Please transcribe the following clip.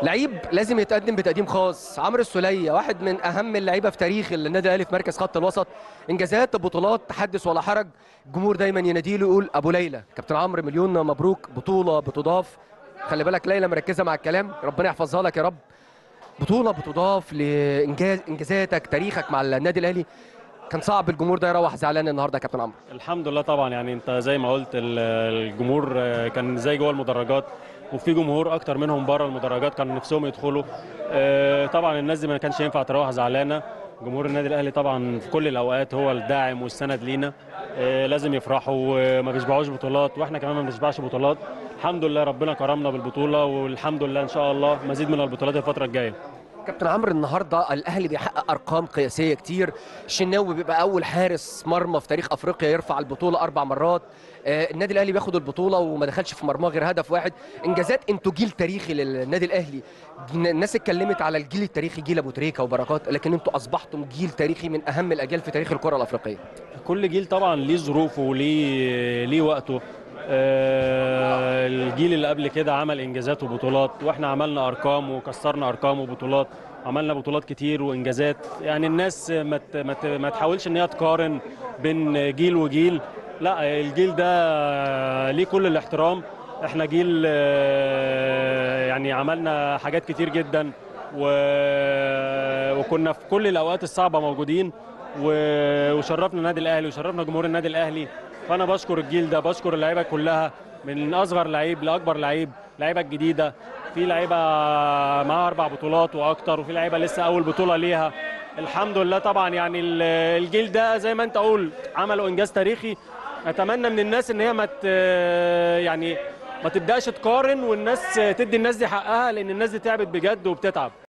لعيب لازم يتقدم بتقديم خاص عمرو السوليه واحد من اهم اللعيبه في تاريخ النادي الاهلي في مركز خط الوسط انجازات بطولات تحدث ولا حرج الجمهور دايما يناديله يقول ابو ليلى كابتن عمرو مليون مبروك بطوله بتضاف خلي بالك ليلى مركزه مع الكلام ربنا يحفظها لك يا رب بطوله بتضاف لانجاز انجازاتك تاريخك مع النادي الاهلي كان صعب الجمهور ده يروح زعلان النهارده يا كابتن عمرو الحمد لله طبعا يعني انت زي ما قلت ال- الجمهور آه، كان زي جوه المدرجات وفي جمهور اكتر منهم بره المدرجات كانوا نفسهم يدخلوا آه، طبعا الناس دي ما كانش ينفع تروح زعلانه جمهور النادي الاهلي طبعا في كل الاوقات هو الداعم والسند لينا آه، لازم يفرحوا وما بيشبعوش بطولات واحنا كمان ما بنشبعش بطولات الحمد لله ربنا كرمنا بالبطوله والحمد لله ان شاء الله مزيد من البطولات الفتره الجايه كابتن عمرو النهارده الاهلي بيحقق ارقام قياسيه كتير الشناوي بيبقى اول حارس مرمى في تاريخ افريقيا يرفع البطوله اربع مرات آه، النادي الاهلي بياخد البطوله وما دخلش في مرماه غير هدف واحد انجازات انتوا جيل تاريخي للنادي الاهلي الناس اتكلمت على الجيل التاريخي جيل ابو تريكه وبركات لكن انتوا اصبحتم جيل تاريخي من اهم الاجيال في تاريخ الكره الافريقيه كل جيل طبعا ليه ظروفه وليه ليه وقته آه، الجيل اللي قبل كده عمل انجازات وبطولات واحنا عملنا ارقام وكسرنا ارقام وبطولات عملنا بطولات كتير وانجازات يعني الناس ما ت- ما ت- ما تحاولش ان هي تقارن بين جيل وجيل لا الجيل ده ليه كل الاحترام احنا جيل آه، يعني عملنا حاجات كتير جدا و- وكنا في كل الاوقات الصعبه موجودين و- وشرفنا النادي الاهلي وشرفنا جمهور النادي الاهلي فانا بشكر الجيل ده بشكر اللعيبه كلها من اصغر لعيب لاكبر لعيب لعيبه الجديده في لعيبه معاها اربع بطولات واكتر وفي لعيبه لسه اول بطوله ليها الحمد لله طبعا يعني ال- الجيل ده زي ما انت قول عملوا انجاز تاريخي اتمنى من الناس ان هي ما ت- يعني ما تبداش تقارن والناس تدي الناس دي حقها لان الناس دي تعبت بجد وبتتعب